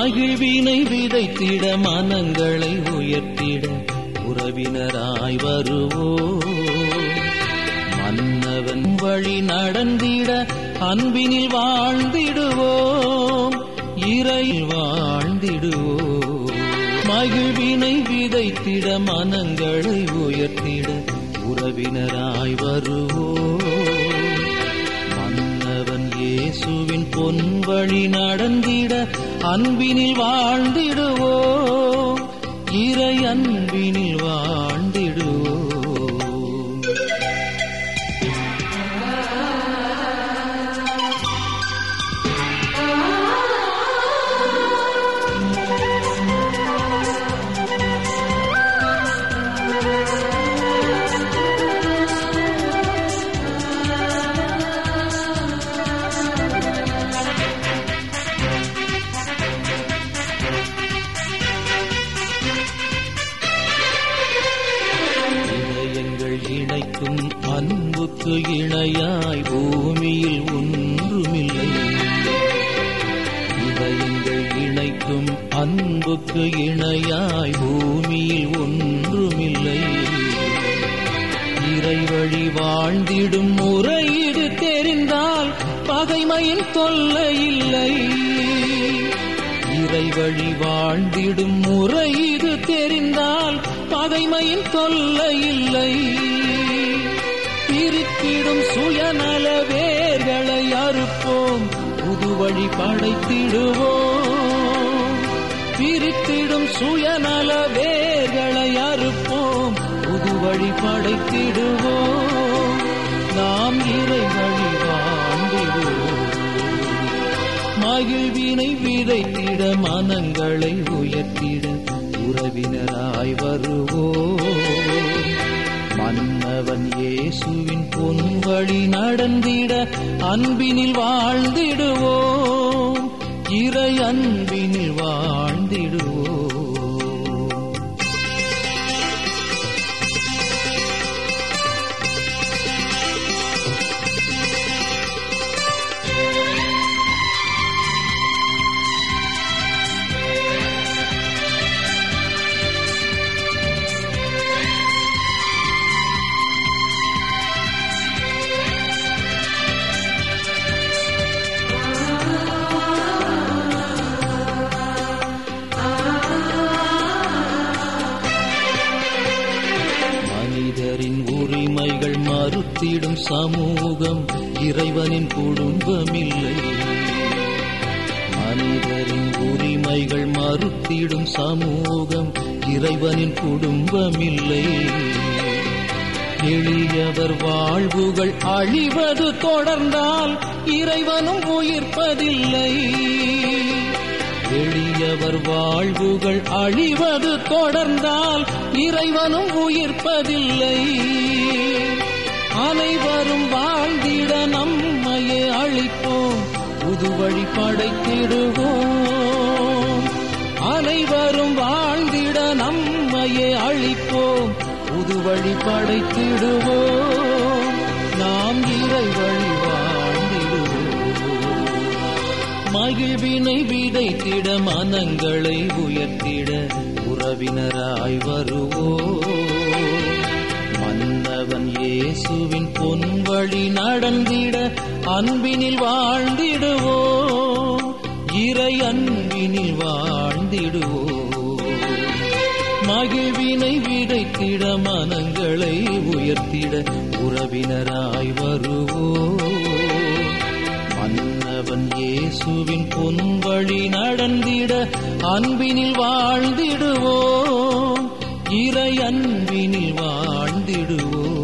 மகிழ்வினை விதைத்திட மனங்களை உயர்த்திட உறவினராய் வருவோ மன்னவன் வழி நடந்திட அன்பினில் வாழ்ந்திடுவோம் இறை வாழ்ந்திடுவோம் மகிழ்வினை விதைத்திட மனங்களை உயர்த்திட உறவினராய் வருவோம் மன்னவன் இயேசுவின் பொன்வழி நடந்திட அன்பினில் வாழ்ந்திடுவோம் இறை அன்பினில் வாழ்ந்திடுவோம் இதயங்கள் இணைக்கும் அன்புக்கு இணையாய் பூமியில் ஒன்றுமில்லை இதயங்கள் இணைக்கும் அன்புக்கு இணையாய் பூமியில் ஒன்றுமில்லை இறை வழி வாழ்ந்திடும் முறை இது தெரிந்தால் பகைமையின் தொல்லை இல்லை இறை வழி வாழ்ந்திடும் முறை இது தெரிந்தால் பகைமையின் தொல்லை இல்லை பிரித்திடும் சுயநல வேர்களை அறுப்போம் புது வழி படைத்திடுவோம் பிரித்திடும் சுயநல வேர்களை அறுப்போம் புது வழி படைத்திடுவோம் நாம் இறை வழி வாழ்ந்திடுவோம் மகிழ்வினை விதைத்திட மனங்களை உயர்த்திட உறவினராய் வருவோம் மன்னவன் இயேசுவின் பொன்வழி நடந்திட அன்பினில் வாழ்ந்திடுவோம் இறை அன்பினில் வாழ்ந்திடுவோம் மனிதரின் உரிமைகள் மறுத்திடும் சமூகம் இறைவனின் குடும்பமில்லை மனிதரின் உரிமைகள் மறுத்திடும் சமூகம் இறைவனின் குடும்பமில்லை எளியவர் வாழ்வுகள் அழிவது தொடர்ந்தால் இறைவனும் உயிர்ப்பதில்லை எளியவர் வாழ்வுகள் அழிவது தொடர்ந்தால் இறைவனும் உயிர்ப்பதில்லை அனைவரும் வாழ்ந்திட நம்மையே அழிப்போம் புது வழி படைத்திடுவோம் அனைவரும் வாழ்ந்திட நம்மையே அழிப்போம் புது வழி படைத்திடுவோம் நாம் இறை வழி வாழ்ந்திடுவோம் மகிழ்வினை விதைத்திட மனங்களை உயர்த்திட உறவினராய் வருவோம் மன்னவன் இயேசுவின் பொன்வழி நடந்திட அன்பினில் வாழ்ந்திடுவோம் இறை அன்பினில் வாழ்ந்திடுவோம் மகிழ்வினை விதைத்திட மனங்களை உயர்த்திட உறவினராய் வருவோம் மன்னவன் இயேசுவின் பொன்வழி நடந்திட அன்பினில் வாழ்ந்திடுவோம் இறை அன்பினில் வாழ்ந்திடுவோம்